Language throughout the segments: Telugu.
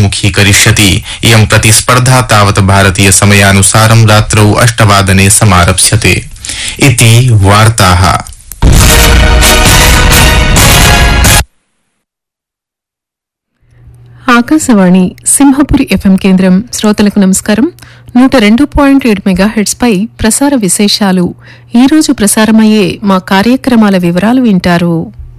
अभिमुखीकरिष्यति इयं प्रतिस्पर्धा तावत् भारतीयसमयानुसारं रात्रौ अष्टवादने समारप्स्यते इति वार्ताः ఆకాశవాణి సింహపురి ఎఫ్ఎం కేంద్రం శ్రోతలకు నమస్కారం నూట రెండు పాయింట్ ఏడు మెగా హెడ్స్ పై ప్రసార విశేషాలు ఈ రోజు ప్రసారమయ్యే మా కార్యక్రమాల వివరాలు వింటారు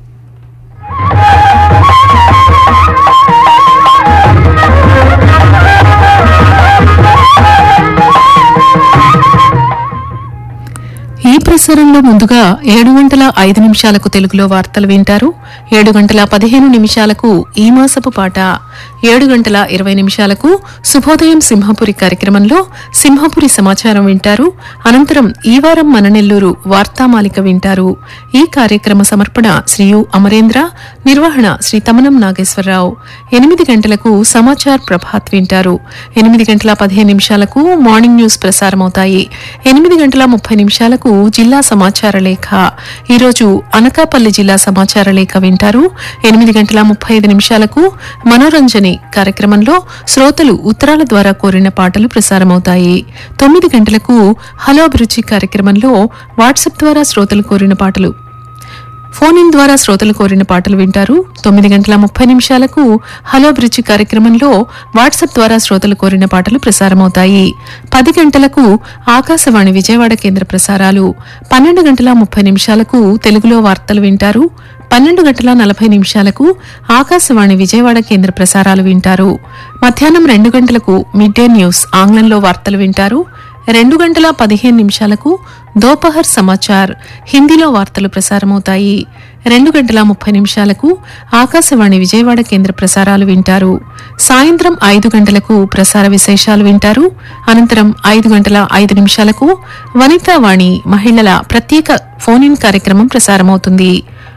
ఈ ప్రసారంలో ముందుగా ఏడు గంటల ఐదు నిమిషాలకు తెలుగులో వార్తలు వింటారు ఏడు గంటల పదిహేను నిమిషాలకు ఈ మాసపు పాట ఏడు గంటల ఇరవై నిమిషాలకు శుభోదయం సింహపురి కార్యక్రమంలో సింహపురి సమాచారం వింటారు అనంతరం ఈ వారం మన నెల్లూరు వార్తామాలిక వింటారు ఈ కార్యక్రమ సమర్పణ శ్రీ యు అమరేంద్ర నిర్వహణ శ్రీ తమనం నాగేశ్వరరావు ఎనిమిది గంటలకు సమాచార్ ప్రభాత్ వింటారు ఎనిమిది గంటల పదిహేను నిమిషాలకు మార్నింగ్ న్యూస్ ప్రసారమవుతాయి ఎనిమిది గంటల ముప్పై నిమిషాలకు జిల్లా సమాచార లేఖ ఈరోజు అనకాపల్లి జిల్లా సమాచార లేఖ వింటారు ఎనిమిది గంటల ముప్పై ఐదు నిమిషాలకు మనోరంజని కార్యక్రమంలో శ్రోతలు ఉత్తరాల ద్వారా కోరిన పాటలు ప్రసారమవుతాయి తొమ్మిది గంటలకు హలో అభిరుచి కార్యక్రమంలో వాట్సాప్ ద్వారా శ్రోతలు కోరిన పాటలు ఫోన్ ఇన్ ద్వారా శ్రోతలు కోరిన పాటలు వింటారు తొమ్మిది గంటల ముప్పై నిమిషాలకు హలో బ్రిడ్జి కార్యక్రమంలో వాట్సాప్ ద్వారా శ్రోతలు కోరిన పాటలు ప్రసారమవుతాయి పది గంటలకు ఆకాశవాణి విజయవాడ కేంద్ర ప్రసారాలు పన్నెండు గంటల ముప్పై నిమిషాలకు తెలుగులో వార్తలు వింటారు పన్నెండు గంటల నలభై నిమిషాలకు ఆకాశవాణి విజయవాడ కేంద్ర ప్రసారాలు వింటారు మధ్యాహ్నం రెండు గంటలకు మిడ్ డే న్యూస్ ఆంగ్లంలో వార్తలు వింటారు రెండు గంటల పదిహేను నిమిషాలకు దోపహర్ సమాచార్ హిందీలో వార్తలు ప్రసారమవుతాయి రెండు గంటల ముప్పై నిమిషాలకు ఆకాశవాణి విజయవాడ కేంద్ర ప్రసారాలు వింటారు సాయంత్రం ఐదు గంటలకు ప్రసార విశేషాలు వింటారు అనంతరం ఐదు గంటల ఐదు నిమిషాలకు వనితావాణి మహిళల ప్రత్యేక ఫోన్ ఇన్ కార్యక్రమం ప్రసారమవుతుంది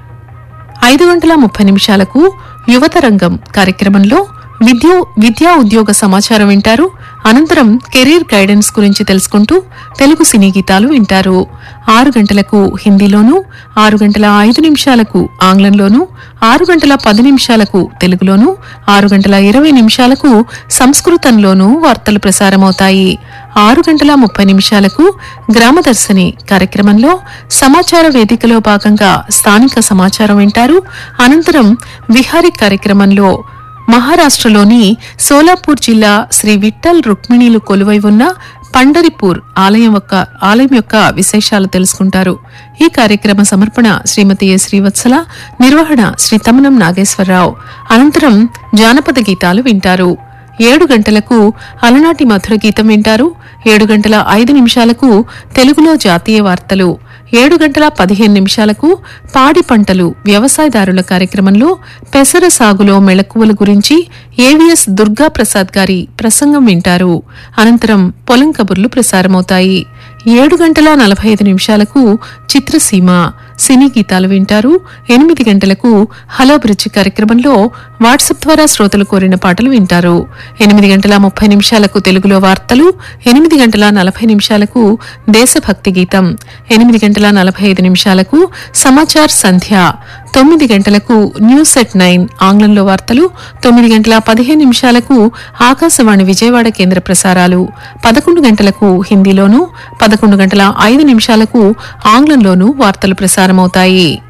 ఐదు గంటల ముప్పై నిమిషాలకు యువత రంగం కార్యక్రమంలో విద్యా విద్యా ఉద్యోగ సమాచారం వింటారు అనంతరం కెరీర్ గైడెన్స్ గురించి తెలుసుకుంటూ తెలుగు సినీ గీతాలు వింటారు ఆరు గంటలకు హిందీలోను ఆరు గంటల ఐదు నిమిషాలకు ఆంగ్లంలోను ఆరు గంటల పది నిమిషాలకు తెలుగులోను ఆరు గంటల ఇరవై నిమిషాలకు సంస్కృతంలోనూ వార్తలు ప్రసారమవుతాయి ఆరు గంటల ముప్పై నిమిషాలకు గ్రామదర్శిని కార్యక్రమంలో సమాచార వేదికలో భాగంగా స్థానిక సమాచారం వింటారు అనంతరం విహారీ కార్యక్రమంలో మహారాష్ట్రలోని సోలాపూర్ జిల్లా శ్రీ విఠల్ రుక్మిణీలు కొలువై ఉన్న పండరిపూర్ ఆలయం యొక్క ఆలయం యొక్క విశేషాలు తెలుసుకుంటారు ఈ కార్యక్రమ సమర్పణ శ్రీమతి ఎ శ్రీవత్సల నిర్వహణ శ్రీ తమనం నాగేశ్వరరావు అనంతరం జానపద గీతాలు వింటారు ఏడు గంటలకు అలనాటి మధుర గీతం వింటారు ఏడు గంటల ఐదు నిమిషాలకు తెలుగులో జాతీయ వార్తలు ఏడు గంటల పదిహేను నిమిషాలకు పాడి పంటలు వ్యవసాయదారుల కార్యక్రమంలో పెసర సాగులో మెళకువల గురించి ఏవిఎస్ దుర్గా ప్రసాద్ గారి ప్రసంగం వింటారు అనంతరం పొలం కబుర్లు ప్రసారమవుతాయి ఏడు గంటల నలభై ఐదు నిమిషాలకు చిత్రసీమ సినీ గీతాలు వింటారు ఎనిమిది గంటలకు హలో బ్రిడ్జి కార్యక్రమంలో వాట్సాప్ ద్వారా శ్రోతలు కోరిన పాటలు వింటారు ఎనిమిది గంటల ముప్పై నిమిషాలకు తెలుగులో వార్తలు ఎనిమిది గంటల నలభై నిమిషాలకు దేశభక్తి గీతం ఎనిమిది గంటల నలభై ఐదు నిమిషాలకు సమాచార్ సంధ్య తొమ్మిది గంటలకు న్యూస్ ఎట్ నైన్ ఆంగ్లంలో వార్తలు తొమ్మిది గంటల పదిహేను నిమిషాలకు ఆకాశవాణి విజయవాడ కేంద్ర ప్రసారాలు పదకొండు గంటలకు హిందీలోను పదకొండు గంటల ఐదు నిమిషాలకు ఆంగ్లంలోనూ వార్తలు ప్రసారమవుతాయి